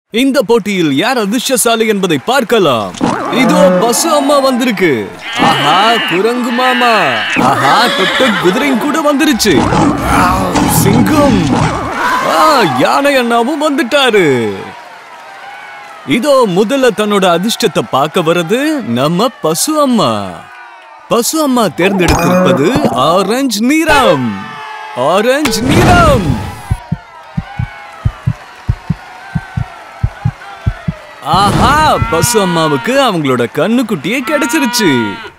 இந்த போட்டியில் யார் அதிர்ஷ்டசாலி என்பதை பார்க்கலாம் இதோ பஸ் அம்மா வந்திருக்கு ஆஹா குரங்கு மாமா ஆஹா தொட்டு குதிரையும் கூட வந்துருச்சு சிங்கம் ஆ யானை அண்ணாவும் வந்துட்டாரு இதோ முதல்ல தன்னோட அதிர்ஷ்டத்தை பார்க்க வர்றது நம்ம பசு அம்மா பசு அம்மா தேர்ந்தெடுத்திருப்பது ஆரஞ்சு நிறம் ஆரஞ்சு நிறம் ஆஹா பசு அம்மாவுக்கு அவங்களோட கண்ணுக்குட்டியே கிடைச்சிருச்சு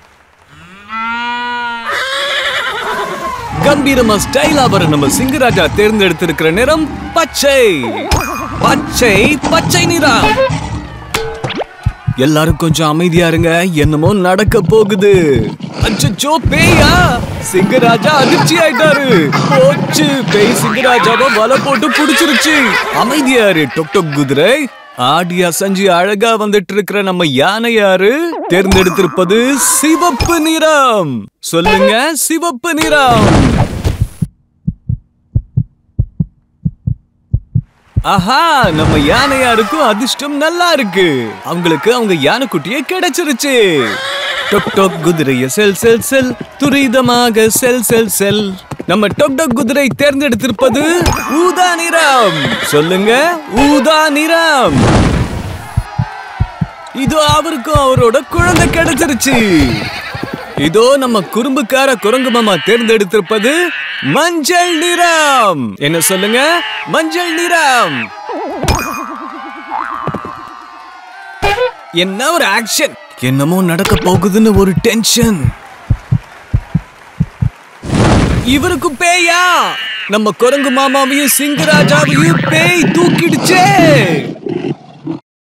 கம்பீரமா ஸ்டைலா வர நம்ம சிங்கராஜா தேர்ந்தெடுத்திருக்கிற நிறம் பச்சை பச்சை பச்சை நிறம் எல்லாரும் கொஞ்சம் அமைதியா இருங்க என்னமோ நடக்க போகுது அச்சச்சோ பேயா சிங்கராஜா அதிர்ச்சி ஆயிட்டாரு போச்சு பேய் சிங்கராஜாவை வலை போட்டு புடிச்சிருச்சு அமைதியாரு டொக் டொக் குதிரை ஆடி அசஞ்சு அழகா வந்துட்டு இருக்கிற நம்ம யானை யாரு தேர்ந்தெடுத்திருப்பது சிவப்பு நிறம் சொல்லுங்க சிவப்பு நிறம் ஆஹா நம்ம யானையாருக்கும் அதிர்ஷ்டம் நல்லா இருக்கு அவங்களுக்கு அவங்க யானைக்குட்டியே கிடைச்சிருச்சு டொக் டொக் குதிரைய செல் செல் செல் துரிதமாக செல் செல் செல் நம்ம டொக் டொக் குதிரை தேர்ந்தெடுத்திருப்பது ஊதா நிறம் சொல்லுங்க ஊதா நிறம் இதோ அவருக்கும் அவரோட குழந்தை கிடைச்சிருச்சு இதோ நம்ம குறும்புக்கார குரங்கு மாமா தேர்ந்தெடுத்திருப்பது மஞ்சள் நிறம் என்ன சொல்லுங்க மஞ்சள் நிறம் என்ன ஒரு ஆக்ஷன் என்னமோ நடக்க போகுதுன்னு ஒரு டென்ஷன் இவருக்கு பேயா நம்ம குரங்கு மாமாவையும் சிங்கராஜாவையும் பேய் தூக்கிடுச்சே